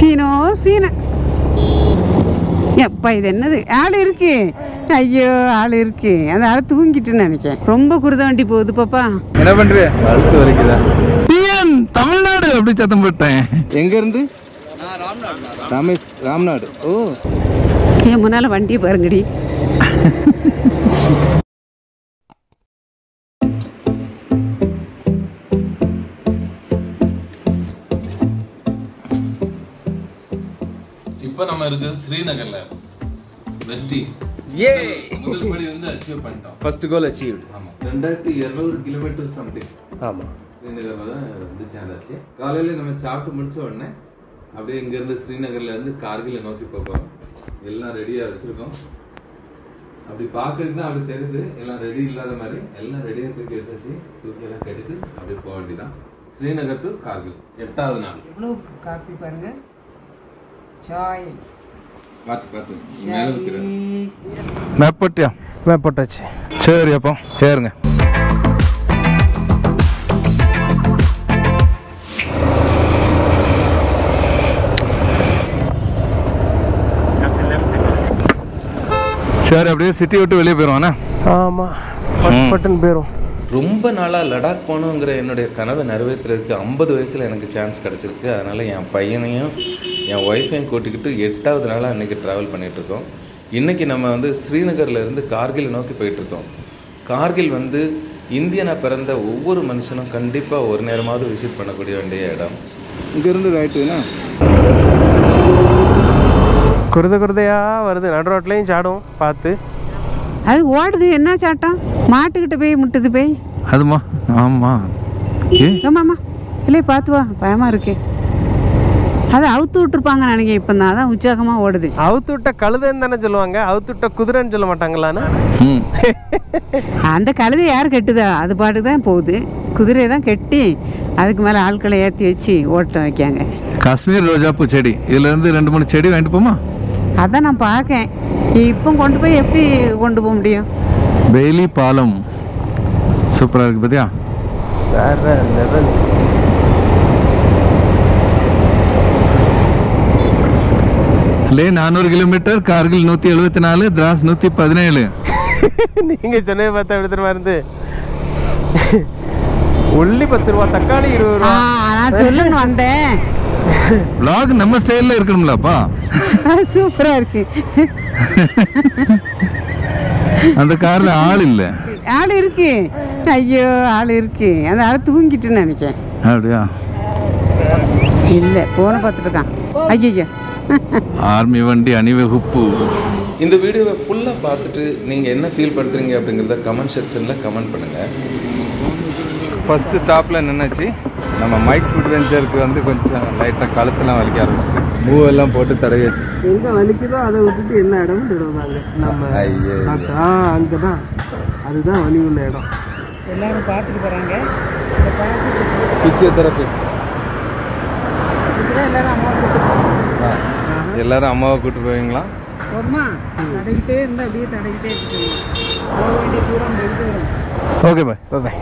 சீனோ சீன எப்பா இது என்னது ஆள் இருக்கு ஐயோ ஆள் இருக்கு அந்த ஆள் தூங்கிட்டுன்னு நினைச்சேன் ரொம்ப குருத வண்டி போகுது பாப்பா என்ன பண்ற அழுத்து வலிக்குதா டிஎன் தமிழ்நாடு அப்படி சத்தம் போட்டேன் எங்க இருந்து ராமேஷ் ராம்நாடு ஓ என் முன்னால வண்டியை பாருங்கடி இப்போ நம்ம இருக்கு ஸ்ரீநகர்ல வெற்றி ஏ முதல் படி வந்து அச்சீவ் பண்ணிட்டோம் ஃபர்ஸ்ட் கோல் அச்சீவ்ட் ஆமா ரெண்டாயிரத்தி இருநூறு கிலோமீட்டர் சம்திங் ஆமா ஸ்ரீநகர்ல தான் வந்து சேர்ந்தாச்சு காலையில நம்ம சாப்பிட்டு முடிச்ச உடனே அப்படியே இங்க இருந்து ஸ்ரீநகர்ல இருந்து கார்கில நோக்கி போக போறோம் எல்லாம் ரெடியா வச்சிருக்கோம் அப்படி பார்க்கறதுக்கு தான் அப்படி தெரியுது எல்லாம் ரெடி இல்லாத மாதிரி எல்லாம் ரெடியா தூக்கி வச்சாச்சு தூக்கி எல்லாம் கட்டிட்டு அப்படியே போக வேண்டியதான் ஸ்ரீநகர் டு கார்கில் எட்டாவது நாள் எவ்வளோ காப்பி பாருங்க சாய் பார்த்து பார்த்து மேலே வைக்கிறேன் மேப் போட்டியா மேப் போட்டாச்சு சரி அப்போ ஏறுங்க சரி அப்படியே சிட்டி விட்டு வெளியே போயிடுவானே ஆமாம் ஃபட் ஃபட்டுன்னு போயிடும் ரொம்ப நாளாக லடாக் போகணுங்கிற என்னுடைய கனவை நிறைவேற்றுறதுக்கு ஐம்பது வயசில் எனக்கு சான்ஸ் கிடச்சிருக்கு அதனால் என் பையனையும் என் ஒய்ஃபையும் கூட்டிக்கிட்டு எட்டாவது நாளாக இன்றைக்கி ட்ராவல் பண்ணிகிட்ருக்கோம் இன்றைக்கி நம்ம வந்து ஸ்ரீநகர்ல இருந்து கார்கில் நோக்கி போயிட்டுருக்கோம் கார்கில் வந்து இந்தியனாக பிறந்த ஒவ்வொரு மனுஷனும் கண்டிப்பாக ஒரு நேரமாவது விசிட் பண்ணக்கூடிய வேண்டிய இடம் இங்கேருந்து ரைட்டுனா குருத குருதையாக வருது நடு ரோட்லேயும் சாடும் பார்த்து அது ஓடுது என்ன சாட்டம் மாட்டுக்கிட்ட போய் முட்டுது போய் அதுமா ஆமாம் ஏ ஆமாம்மா இல்லை பார்த்து வா பயமா இருக்கு அதை அவுத்து விட்டுருப்பாங்க நினைக்கிறேன் இப்போ தான் அதான் உற்சாகமாக ஓடுது அவுத்து விட்ட கழுதைன்னு தானே சொல்லுவாங்க அவுத்து விட்ட குதிரைன்னு சொல்ல மாட்டாங்களான்னு ம் அந்த கழுதை யார் கட்டுதா அது பாட்டுக்கு தான் போகுது குதிரையை தான் கட்டி அதுக்கு மேலே ஆட்களை ஏற்றி வச்சு ஓட்டம் வைக்காங்க காஷ்மீர் ரோஜாப்பூ செடி இதுல இருந்து ரெண்டு மூணு செடி வாங்கிட்டு போமா அதான் நான் பார்க்கேன் இப்போ கொண்டு போய் எப்படி கொண்டு போக முடியும் பெய்லி பாலம் சூப்பரா இருக்கு பாத்தியா வேற லெவல் லே நானூறு கிலோமீட்டர் கார்கில் நூத்தி எழுபத்தி நாலு திராஸ் நூத்தி பதினேழு நீங்கள் சொன்னதை பார்த்தா எப்படி தெரியுமா இருந்து உள்ளி பத்து ரூபா தக்காளி இருபது ஆ ரூபா நான் சொல்லணும் வந்தேன் vlog நம்ம ஸ்டைல்ல இருக்கணும்லப்பா சூப்பராக இருக்கு அந்த கார்ல ஆள் இல்ல ஆள் இருக்கு ஐயோ ஆள் இருக்கு அந்த ஆள் தூங்கிட்டுன்னு நினைச்சேன் அப்படியா இல்லை ஃபோனை பார்த்துட்டு இருக்கான் ஐயோ ஆர்மி வண்டி அணிவகுப்பு இந்த வீடியோவை ஃபுல்லாக பார்த்துட்டு நீங்கள் என்ன ஃபீல் பண்ணுறீங்க அப்படிங்கிறத கமெண்ட் செக்ஷனில் கமெண்ட் பண்ணுங்கள் ஃபர்ஸ்ட் ஸ்டாப்ல நின்னுச்சு நம்ம மைக்ஸ் அட்வென்ச்சருக்கு வந்து கொஞ்சம் லைட்டாக கழுத்தெல்லாம் வலிக்க ஆரம்பிச்சிச்சு மூவ் எல்லாம் போட்டு தடவியாச்சு எங்கே வலிக்குதோ அதை விட்டுட்டு என்ன இடம்னு விடுவாங்க நம்ம ஐயே. ஆ அங்கே தான் அதுதான் வலி உள்ள இடம் எல்லாரும் பார்த்துட்டு போகிறாங்க இதை பார்த்துட்டு பிசியோதெரபிஸ்ட் இப்படிதான் எல்லாரும் அம்மா கூப்பிட்டு எல்லாரும் அம்மாவை கூட்டு போவீங்களா போதுமா தடவிட்டே இருந்தால் அப்படியே தடவிட்டே இருக்கணும் போக வேண்டிய தூரம் வெகு தூரம் ஓகே பாய் பாய்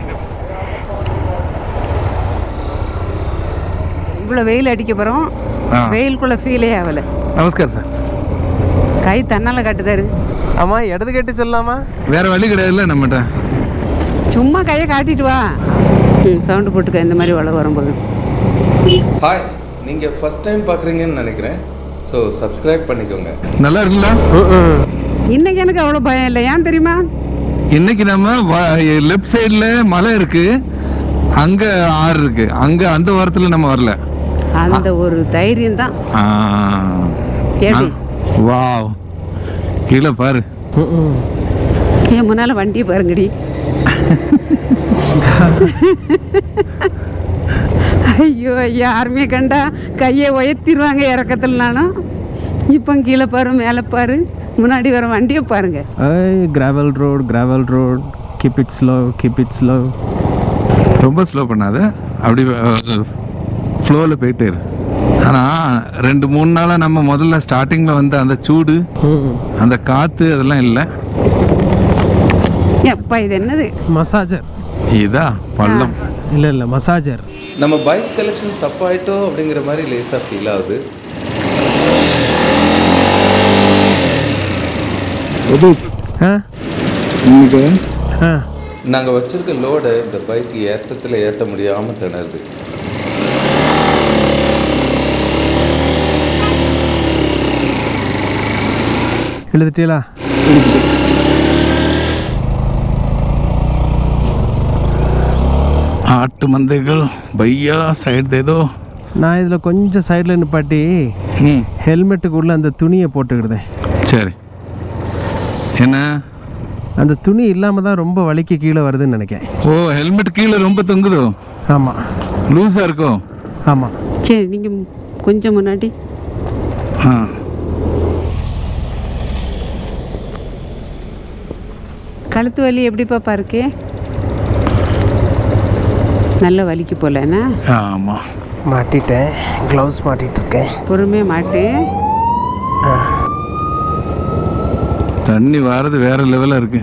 இவ்வளோ வெயில் அடிக்க போகிறோம் ஆ. வெயிலுக்குள்ளே ஃபீலே ஆகலை நமஸ்கார் சார் கை தன்னால் கட்டுதாரு ஆமாம் இடது கேட்டு சொல்லலாமா வேற வழி கிடையாதுல்ல நம்மகிட்ட சும்மா கையை காட்டிட்டு வா ம் சவுண்டு போட்டுக்க இந்த மாதிரி உழவு வரும்போது ஹாய் நீங்கள் ஃபஸ்ட் டைம் பார்க்குறீங்கன்னு நினைக்கிறேன் ஸோ சப்ஸ்கிரைப் பண்ணிக்கோங்க நல்லா இருக்குல்ல இன்னைக்கு எனக்கு அவ்வளோ பயம் இல்லை ஏன் தெரியுமா இன்னைக்கு நம்ம லெஃப்ட் சைடுல மலை இருக்கு அங்க ஆறு இருக்கு அங்க அந்த வாரத்துல நம்ம வரல அந்த ஒரு தைரியம் தான் எப்படி? வாவ் கீழே பாரு என் முன்னால் வண்டியை பாருங்கடி ஐயோ யாருமே கண்டா கையை உயர்த்திடுவாங்க இறக்கத்தில் நானும் இப்போ கீழே பாரு மேலே பாரு முன்னாடி வர வண்டியை பாருங்க gravel road gravel road keep it slow keep it slow ரொம்ப ஸ்லோ பண்ணாத அப்படி ஃப்ளோவில் போயிட்டே இரு ஆனால் ரெண்டு மூணு நாளாக நம்ம முதல்ல ஸ்டார்டிங்கில் வந்த அந்த சூடு அந்த காற்று அதெல்லாம் இல்லை எப்பா இது என்னது மசாஜர் இதா பள்ளம் இல்லை இல்லை மசாஜர் நம்ம பைக் செலெக்ஷன் தப்பாயிட்டோ அப்படிங்கிற மாதிரி லேசாக ஃபீல் ஆகுது ஆ இன்னைக்கு ஆ நாங்கள் வச்சிருக்க லோடை இந்த பைக் ஏற்றத்தில் ஏற்ற முடியாமல் திணறுது எழுதிட்டீங்களா ஆட்டு மந்தைகள் பையா சைடு ஏதோ நான் இதில் கொஞ்சம் சைடில் நிப்பாட்டி ம் ஹெல்மெட்டுக்குள்ளே அந்த துணியை போட்டுக்கிடுதேன் சரி என்ன அந்த துணி இல்லாமல் தான் ரொம்ப வலிக்கு கீழே வருதுன்னு நினைக்கிறேன் ஓ ஹெல்மெட் கீழே ரொம்ப தொங்குதோ ஆமாம் லூஸாக இருக்கோ ஆமாம் சரி நீங்கள் கொஞ்சம் முன்னாடி ஆ கழுத்து வலி எப்படி பாப்பா இருக்கு நல்ல வலிக்கு போலண்ணா ஆமாம் மாட்டிட்டேன் க்ளவுஸ் மாட்டிட்டு இருக்கேன் பொறுமையாக மாட்டேன் தண்ணி வாரது வேற லெவலில் இருக்கு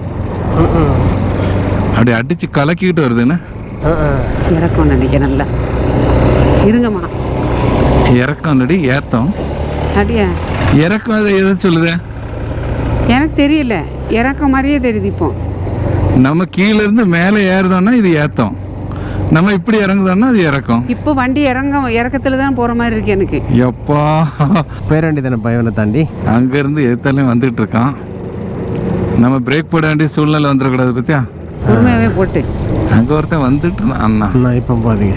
அப்படி அடிச்சு கலக்கிக்கிட்டு வருதுன்னு இறக்கம் நினைக்கிறேன் நல்லா இருங்கம்மா இறக்கம் இல்லடி ஏத்தம் அப்படியா இறக்கம் அதை எதை சொல்லுது எனக்கு தெரியல இறக்கம் மாதிரியே தெரியுது இப்போ நம்ம கீழ இருந்து மேலே ஏறுதோம்னா இது ஏத்தம் நம்ம இப்படி இறங்குதோம்னா அது இறக்கம் இப்போ வண்டி இறங்க இறக்கத்தில் தான் போகிற மாதிரி இருக்கு எனக்கு எப்பா பேராண்டி தானே பையனை தாண்டி அங்கேருந்து எத்தாலையும் வந்துட்டு இருக்கான் நம்ம பிரேக் போட வேண்டிய சூழ்நிலை வந்துடக்கூடாது பத்தியா பொறுமையாகவே போட்டு அங்கே ஒருத்தன் வந்துட்டு இருந்தான் அண்ணா நான் இப்போ போதீங்க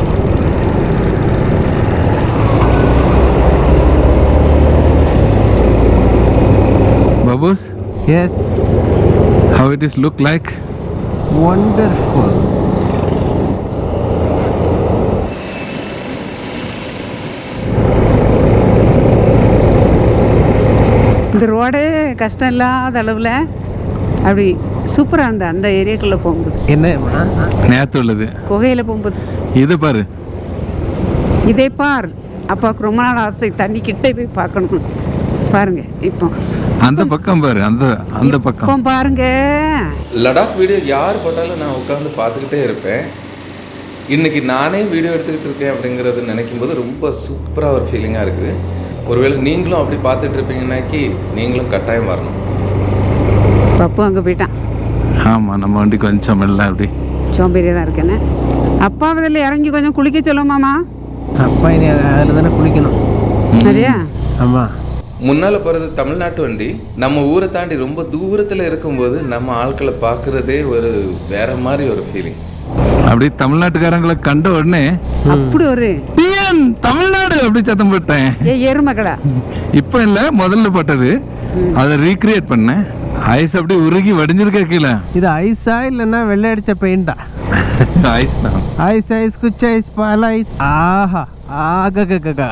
பபூஸ் yes how it is look like wonderful இந்த ரோடே கஷ்டம் இல்லாத அளவில் அப்படி சூப்பராக இருந்த அந்த ஏரியாக்குள்ளே போகும்போது என்ன நேத்து உள்ளது குகையில் போகும்போது இது பாரு இதை பார் அப்பாவுக்கு ரொம்ப நாள் ஆசை தண்ணி கிட்டே போய் பார்க்கணும் பாருங்க இப்போ அந்த பக்கம் பாரு அந்த அந்த பக்கம் இப்போ பாருங்க லடாக் வீடியோ யார் போட்டாலும் நான் உட்காந்து பார்த்துக்கிட்டே இருப்பேன் இன்னைக்கு நானே வீடியோ எடுத்துக்கிட்டு இருக்கேன் அப்படிங்கிறது நினைக்கும் போது ரொம்ப சூப்பராக ஒரு ஃபீலிங்காக இருக்குது ஒருவேளை நீங்களும் அப்படி பார்த்துட்டு இருப்பீங்கன்னாக்கி நீங்களும் கட்டாயம் வரணும் பப்பு அங்கே போயிட்டான் ஆமா நம்ம வண்டி கொஞ்சம் இல்லை அப்படி சோம்பேறியாக தான் இருக்கேன்னு அப்பா அதில் இறங்கி கொஞ்சம் குளிக்க சொல்லுமாமா அப்பா இனி அதில் தானே குளிக்கணும் சரியா ஆமாம் முன்னால் போகிறது தமிழ்நாட்டு வண்டி நம்ம ஊரை தாண்டி ரொம்ப தூரத்தில் இருக்கும்போது நம்ம ஆட்களை பார்க்குறதே ஒரு வேற மாதிரி ஒரு ஃபீலிங் அப்படி தமிழ்நாட்டுக்காரங்களை கண்ட உடனே அப்படி ஒரு "டிஎன், தமிழ்நாடு அப்படி சத்தம் போட்டேன் ஏ எருமக்கடா இப்போ இல்ல முதல்ல போட்டது அதை ரீக்ரியேட் பண்ணேன் ஐஸ் அப்படி உருகி வடிஞ்சிருக்க கீழே இது ஐஸா இல்லைன்னா வெள்ளை அடித்த பெயிண்டா ஐஸ் தான் ஐஸ் ஐஸ் குச்ச ஐஸ் பால் ஐஸ் ஆஹா ஆக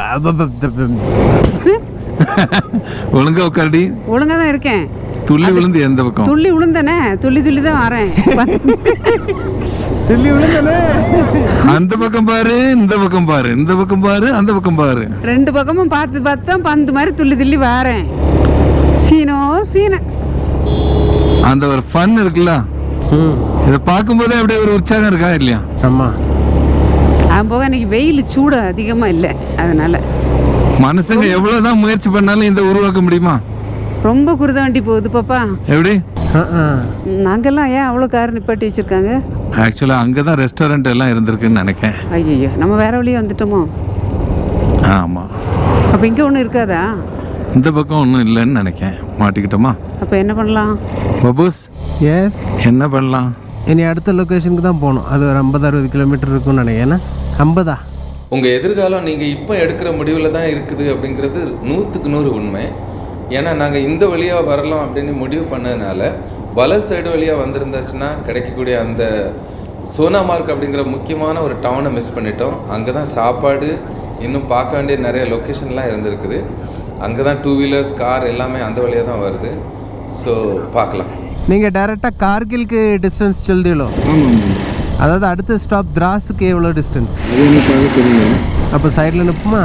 ஒழுங்கா உட்காரடி ஒழுங்கா தான் இருக்கேன் துள்ளி விழுந்து எந்த பக்கம் துள்ளி விழுந்தனே துள்ளி துள்ளி தான் வரேன் துள்ளி விழுந்தனே அந்த பக்கம் பாரு இந்த பக்கம் பாரு இந்த பக்கம் பாரு அந்த பக்கம் பாரு ரெண்டு பக்கமும் பார்த்து பார்த்து தான் பந்து மாதிரி துள்ளி துள்ளி வரேன் சீனோ சீன அந்த ஒரு ஃபன் இருக்குல்ல ம் இதை பார்க்கும்போதே அப்படியே ஒரு உற்சாகம் இருக்கா இல்லையா ஆமாம் அவன் போக இன்னைக்கு வெயில் சூடு அதிகமாக இல்லை அதனால மனுஷங்க எவ்வளவுதான் முயற்சி பண்ணாலும் இந்த உருவாக்க முடியுமா ரொம்ப குருத வண்டி போகுது பாப்பா எப்படி நாங்கெல்லாம் ஏன் அவ்வளோ கார் நிப்பாட்டி வச்சிருக்காங்க ஆக்சுவலா அங்கதான் ரெஸ்டாரண்ட் எல்லாம் இருந்திருக்குன்னு நினைக்கேன் ஐயோ நம்ம வேற வழியே வந்துட்டோமோ ஆமா அப்போ இங்கே ஒன்றும் இருக்காதா இந்த பக்கம் ஒன்றும் இல்லைன்னு நினைக்கேன் மாட்டிக்கிட்டோமா அப்போ என்ன பண்ணலாம் பபூஸ் எஸ் என்ன பண்ணலாம் இனி அடுத்த லொக்கேஷனுக்கு தான் போகணும் அது ஒரு ஐம்பது அறுபது கிலோமீட்டர் இருக்கும்னு நினைக்கிறேன் ஏன்னா ஐம்பதா உங்கள் எதிர்காலம் நீங்கள் இப்போ எடுக்கிற முடிவில் தான் இருக்குது அப்படிங்கிறது நூற்றுக்கு நூறு உண்மை ஏன்னா நாங்கள் இந்த வழியாக வரலாம் அப்படின்னு முடிவு பண்ணதுனால வலது சைடு வழியாக வந்திருந்தாச்சுன்னா கிடைக்கக்கூடிய அந்த சோனாமார்க் அப்படிங்கிற முக்கியமான ஒரு டவுனை மிஸ் பண்ணிட்டோம் அங்கே தான் சாப்பாடு இன்னும் பார்க்க வேண்டிய நிறைய லொக்கேஷன்லாம் இருந்திருக்குது அங்கே தான் டூ வீலர்ஸ் கார் எல்லாமே அந்த வழியாக தான் வருது ஸோ பார்க்கலாம் நீங்கள் டேரெக்டாக கார்கிலுக்கு டிஸ்டன்ஸ் சொல்லுதீங்களோ அதாவது அடுத்த ஸ்டாப் திராஸுக்கு எவ்வளோ டிஸ்டன்ஸ் அப்போ சைடில் நிற்போமா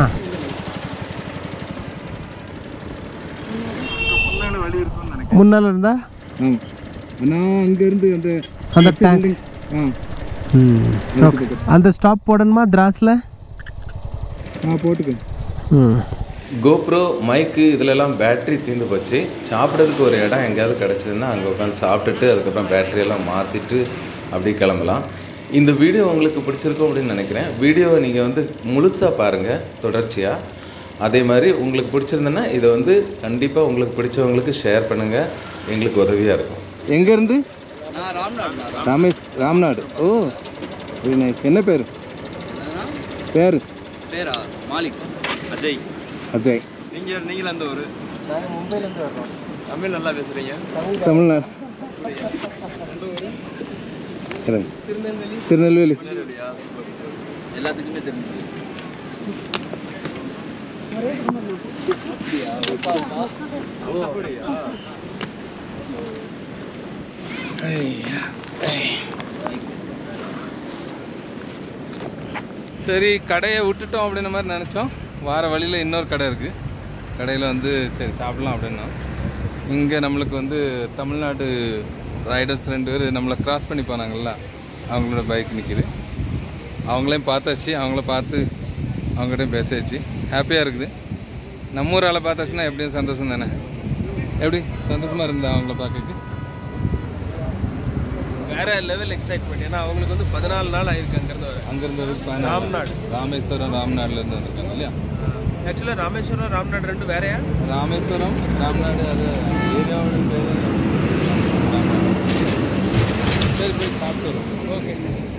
முன்னால் இருந்தா நான் அங்கேருந்து அந்த அந்த டேங்க் ஓகே அந்த ஸ்டாப் போடணுமா திராஸில் ஆ போட்டுக்க ம் கோப்ரோ மைக்கு இதிலெல்லாம் பேட்டரி தீர்ந்து போச்சு சாப்பிட்றதுக்கு ஒரு இடம் எங்கேயாவது கிடச்சிதுன்னா அங்கே உட்காந்து சாப்பிட்டுட்டு அதுக்கப்புறம் battery எல்லாம் மாற்றிட்டு அப்படி கிளம்பலாம் இந்த வீடியோ உங்களுக்கு பிடிச்சிருக்கும் அப்படின்னு நினைக்கிறேன் வீடியோவை நீங்கள் வந்து முழுசாக பாருங்கள் தொடர்ச்சியாக அதே மாதிரி உங்களுக்கு பிடிச்சிருந்ததுன்னா இதை வந்து கண்டிப்பாக உங்களுக்கு பிடிச்சவங்களுக்கு ஷேர் பண்ணுங்கள் எங்களுக்கு உதவியாக இருக்கும் எங்கேருந்து Ramesh Ramnad oh very nice என்ன பேர் பேர் பேரா மாலிக் அஜய் அஜய் நீங்க நீங்கள அந்த ஒரு நாங்கள் மும்பைலேருந்து வர்றோம் தமிழ் நல்லா பேசுறீங்க தமிழ்நாடு இருங்க. திருநெல்வேலி அப்படியா எல்லாத்துக்குமே தெரிஞ்சு சரி கடையை விட்டுட்டோம் அப்படின்ற மாதிரி நினச்சோம் வார வழியில் இன்னொரு கடை இருக்குது கடையில் வந்து சரி சாப்பிடலாம் அப்படின்னோம் இங்கே நம்மளுக்கு வந்து தமிழ்நாடு ரைடர்ஸ் ரெண்டு பேர் நம்மளை கிராஸ் பண்ணி போனாங்கல்ல அவங்களோட பைக் நிற்கிது அவங்களையும் பார்த்தாச்சு அவங்கள பார்த்து அவங்ககிட்டயும் பேசியாச்சு ஹாப்பியாக இருக்குது நம்ம ஊர் ஆளை பார்த்தாச்சுன்னா எப்படியும் சந்தோஷம் தானே எப்படி சந்தோஷமாக இருந்தா அவங்கள பார்க்க வேற லெவல் எக்ஸைட்மெண்ட் ஏன்னா அவங்களுக்கு வந்து பதினாலு நாள் ஆயிருக்கு அங்கிருந்து வர அங்கேருந்து ராம்நாடு. ராமேஸ்வரம் ராம்நாடுல இருந்து வந்திருக்காங்க இல்லையா ஆக்சுவலாக ராமேஸ்வரம் ராம்நாடு ரெண்டு வேறையா ராமேஸ்வரம் ராம்நாடு அது ஏரியாவோட பேர் சரி போய் சாப்பிட்டு வரோம் ஓகே